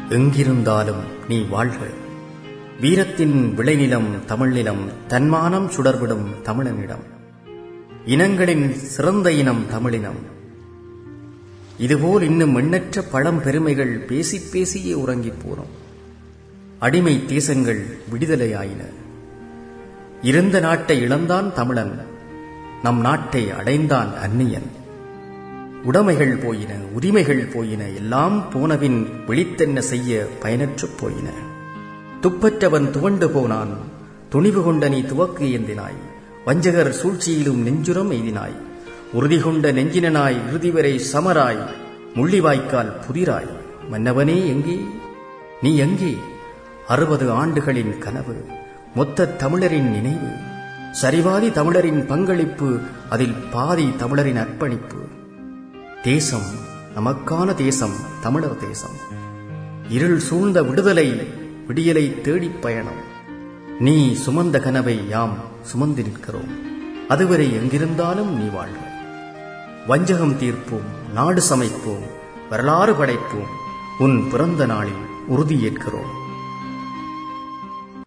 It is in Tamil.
எங்கிருந்தாலும் நீ வாழ்க வீரத்தின் விளைநிலம் தமிழ் நிலம் தன்மானம் சுடர்விடும் தமிழனிடம் இனங்களின் சிறந்த இனம் தமிழினம் இதுபோல் இன்னும் எண்ணற்ற பழம் பெருமைகள் பேசி பேசியே உறங்கிப் போனோம் அடிமை தேசங்கள் விடுதலையாயின இருந்த நாட்டை இழந்தான் தமிழன் நம் நாட்டை அடைந்தான் அந்நியன் உடைமைகள் போயின உரிமைகள் போயின எல்லாம் போனபின் விழித்தென்ன செய்ய பயனற்றுப் போயின துப்பற்றவன் துவண்டு போனான் துணிவு கொண்ட நீ துவக்கு ஏந்தினாய் வஞ்சகர் சூழ்ச்சியிலும் நெஞ்சுரம் எய்தினாய் உறுதி கொண்ட நெஞ்சினனாய் இறுதி வரை சமராய் முள்ளிவாய்க்கால் புதிராய் மன்னவனே எங்கே நீ எங்கே அறுபது ஆண்டுகளின் கனவு மொத்த தமிழரின் நினைவு சரிவாதி தமிழரின் பங்களிப்பு அதில் பாதி தமிழரின் அர்ப்பணிப்பு தேசம் நமக்கான தேசம் தமிழர் தேசம் இருள் சூழ்ந்த விடுதலை விடியலை தேடிப் பயணம் நீ சுமந்த கனவை யாம் சுமந்து நிற்கிறோம் அதுவரை எங்கிருந்தாலும் நீ வாழ்க வஞ்சகம் தீர்ப்போம் நாடு சமைப்போம் வரலாறு படைப்போம் உன் பிறந்த நாளில் உறுதியேற்கிறோம்